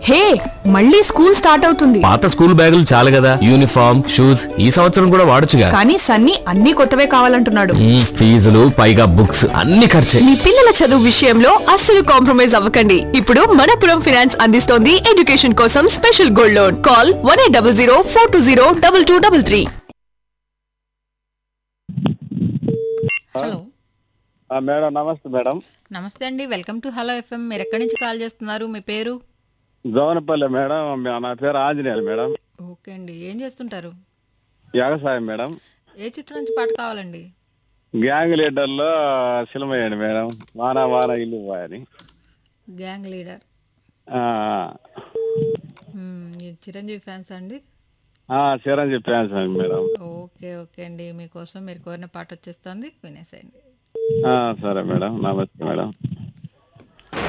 హే మళ్ళీ school start అవుతుంది పాత స్కూల్ బ్యాగులు చాలు కదా యూనిఫామ్ షూస్ ఈ సంవత్సరం కూడా వాడొచ్చుగా కానీ సన్నీ అన్ని కొత్తవే కావాలంటున్నాడు మ్మ్, ఫీజులు పైగా బుక్స్ అన్ని ఖర్చే మీ పిల్లల చదువు విషయంలో అస్సలు కాంప్రమైజ్ అవ్వకండి ఇప్పుడు మనపురం ఫైనాన్స్ అందిస్తోంది ఎడ్యుకేషన్ కోసం special gold loan call one eight double zero four two zero double two double three hello ఆ, మేడం నమస్తే మేడం నమస్తే అండి వెల్కమ్ టు హలో ఎఫ్ఎం మీరు ఎక్కడి నుంచి కాల్ చేస్తున్నారు మీ పేరు జోనపల్లి మేడం మే- నా పేరు ఆంజనేయులు మేడం ఓకే అండి ఏం చేస్తుంటారు వ్యవసాయం మేడం ఏ చిత్రం నుంచి పాట కావాలండి గ్యాంగ్ లీడర్లో సినిమయ్యండి మేడం వాన వాన ఇల్లు అని గ్యాంగ్ లీడర్ ఆ, మ్మ్, ఈ చిరంజీవి ఫ్యాన్స్ అండి ఆ, చిరంజీవి ఫ్యాన్స్ అండి మేడం ఓకే ఓకే అండి మీకోసం మీరు కోరిన పాట వచ్చేస్తుంది వినేసేయండి ఆ, సరే మేడం నమస్తే మేడం